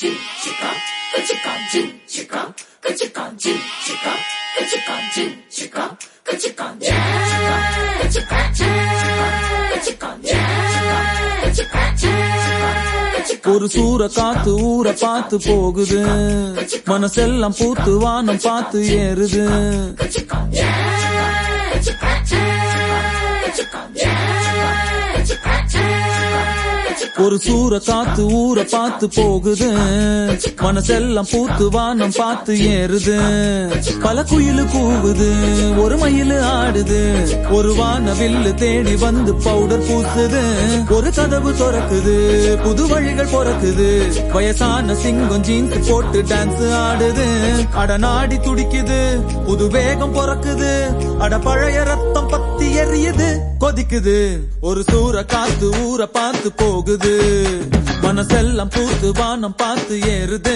进起岗，跟起岗进起岗，跟起岗进起岗，跟起岗进起岗，跟起岗进起岗，跟起岗进起岗，跟起岗进起岗，跟起岗进起岗，跟起岗 ஒரு சூற காத்து ஊற பார்த்து போகுது மனசெல்லாம் பூத்து வானம் பார்த்து ஏறுது 跟起岗进起岗，跟起岗进起岗，跟起岗进起岗，跟起岗进起岗，跟起岗 ஒரு சூற காத்து ஊற பார்த்து போகுது மனசெல்லாம் பூத்து வானம் பார்த்து ஏறுது பல குயிலு கூவுது ஒரு மயிலு ஆடுது ஒரு வானவில்லு தேடி வந்து பவுடர் பூசுது ஒரு கதவு திறக்குது புது வழிகள் பிறக்குது வயசான சிங்கம் ஜீன்ஸ் போட்டு டான்ஸ் ஆடுது அட நாடி துடிக்குது புது வேகம் பிறக்குது அட பழைய ரத்தம் பத்தி எரியுது கொதிக்குது ஒரு சூற காத்து ஊற பார்த்து போகுது மனசெல்லாம் பூத்து வானம் பார்த்து ஏறுது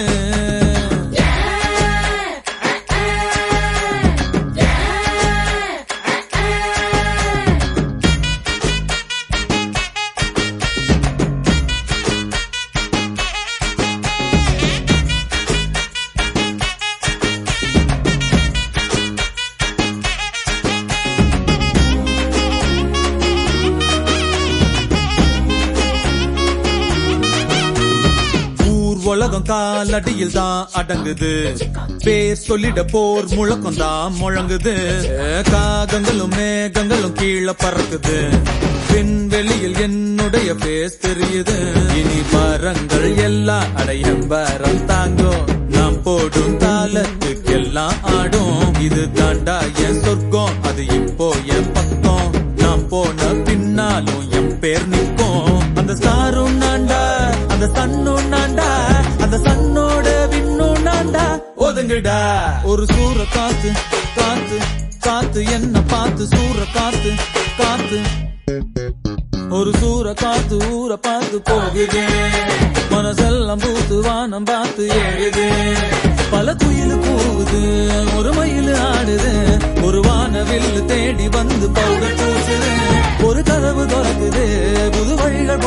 ஊர் உலகம் காலடியில் தான் அடங்குது பேர் சொல்லிட போர் முழக்கம் தான் முழங்குது காகங்களும் மேகங்களும் கீழே பறக்குது விண்வெளியில் என்னுடைய பேஸ் தெரியுது இனி மரங்கள் எல்லாம் அடையும் வரம் தாங்கும் நாம் போடும் தாளத்துக்கெல்லாம் ஆடும் இது தாண்டா என் சொர்க்கம் அது இப்போ என் பக்கம் நாம் போன பின்னாலும் என் பேர் நிற்கும் அந்த ஸ்டாரும் நான்டா அந்த சன்னும் நான்டா அந்த சன்னோட விண்ணும் நான்டா ஒதுங்குடா ஒரு சூற காத்து காத்து காத்து என்ன பார்த்து சூற காத்து காத்து ஒரு சூற காத்து ஊற பார்த்து போகுது மனசெல்லாம் பூத்து வானம் பார்த்து ஏழுது பல குயில் கூவுது ஒரு மயில் ஆடுது ஒரு வானவில் தேடி வந்து பவுடர் பூசுது ஒரு கதவு திறக்குது புது வழிகள்